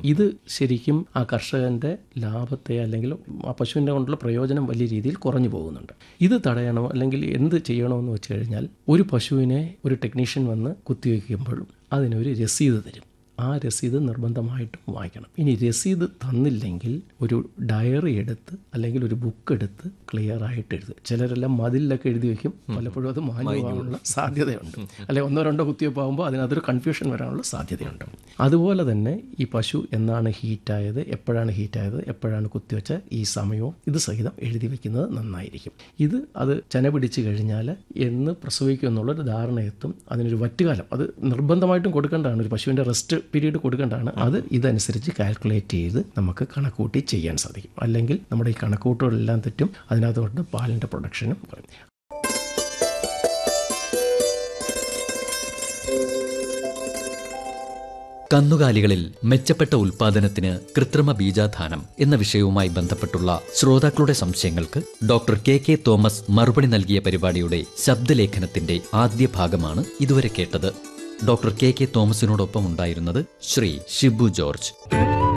ഇത് ശരിക്കും ആ കർഷകന്റെ ലാഭത്തെ അല്ലെങ്കിൽ ആ പശുവിൻ്റെ കൊണ്ടുള്ള പ്രയോജനം വലിയ രീതിയിൽ കുറഞ്ഞു പോകുന്നുണ്ട് ഇത് തടയണോ അല്ലെങ്കിൽ എന്ത് ചെയ്യണമെന്ന് വെച്ച് കഴിഞ്ഞാൽ ഒരു പശുവിനെ ഒരു ടെക്നീഷ്യൻ വന്ന് കുത്തിവെക്കുമ്പോഴും അതിനൊരു രസീത് തരും ആ രസീത് നിർബന്ധമായിട്ടും വായിക്കണം ഇനി രസീത് തന്നില്ലെങ്കിൽ ഒരു ഡയറി എടുത്ത് അല്ലെങ്കിൽ ഒരു ബുക്ക് എടുത്ത് ക്ലിയർ ആയിട്ട് എഴുതുക ചിലരെല്ലാം മതിലൊക്കെ എഴുതി വെക്കും പലപ്പോഴും അത് മാഞ്ഞു പോകാനുള്ള സാധ്യതയുണ്ട് അല്ലെങ്കിൽ ഒന്നോ രണ്ടോ കുത്തിവെപ്പാകുമ്പോൾ അതിനകത്തൊരു കൺഫ്യൂഷൻ വരാനുള്ള സാധ്യതയുണ്ട് അതുപോലെ തന്നെ ഈ പശു എന്നാണ് ഹീറ്റായത് എപ്പോഴാണ് ഹീറ്റായത് എപ്പോഴാണ് കുത്തിവെച്ച ഈ സമയവും ഇത് സഹിതം എഴുതി വെക്കുന്നത് നന്നായിരിക്കും ഇത് അത് ചെന പിടിച്ച് കഴിഞ്ഞാൽ എന്ന് പ്രസവിക്കും എന്നുള്ളൊരു ധാരണയെത്തും അതിനൊരു വറ്റുകാലം അത് നിർബന്ധമായിട്ടും കൊടുക്കേണ്ടതാണ് ഒരു പശുവിൻ്റെ റെസ്റ്റ് പീരീഡ് കൊടുക്കേണ്ടതാണ് അത് ഇതനുസരിച്ച് കാൽക്കുലേറ്റ് ചെയ്ത് നമുക്ക് കണക്കൂട്ടി ചെയ്യാൻ സാധിക്കും അല്ലെങ്കിൽ നമ്മുടെ ഈ കണക്കൂട്ടുകളെല്ലാം തെറ്റും അതിനകത്തോട്ട് പാലിൻ്റെ പ്രൊഡക്ഷനും കുറയും കന്നുകാലികളിൽ മെച്ചപ്പെട്ട ഉൽപാദനത്തിന് കൃത്രിമ ബീജാധാനം എന്ന വിഷയവുമായി ബന്ധപ്പെട്ടുള്ള ശ്രോതാക്കളുടെ സംശയങ്ങൾക്ക് ഡോക്ടർ കെ കെ തോമസ് മറുപടി നൽകിയ പരിപാടിയുടെ ശബ്ദലേഖനത്തിന്റെ ആദ്യ ഭാഗമാണ് ഇതുവരെ കേട്ടത് ഡോക്ടർ കെ കെ തോമസിനോടൊപ്പം ഉണ്ടായിരുന്നത് ശ്രീ ഷിബു ജോർജ്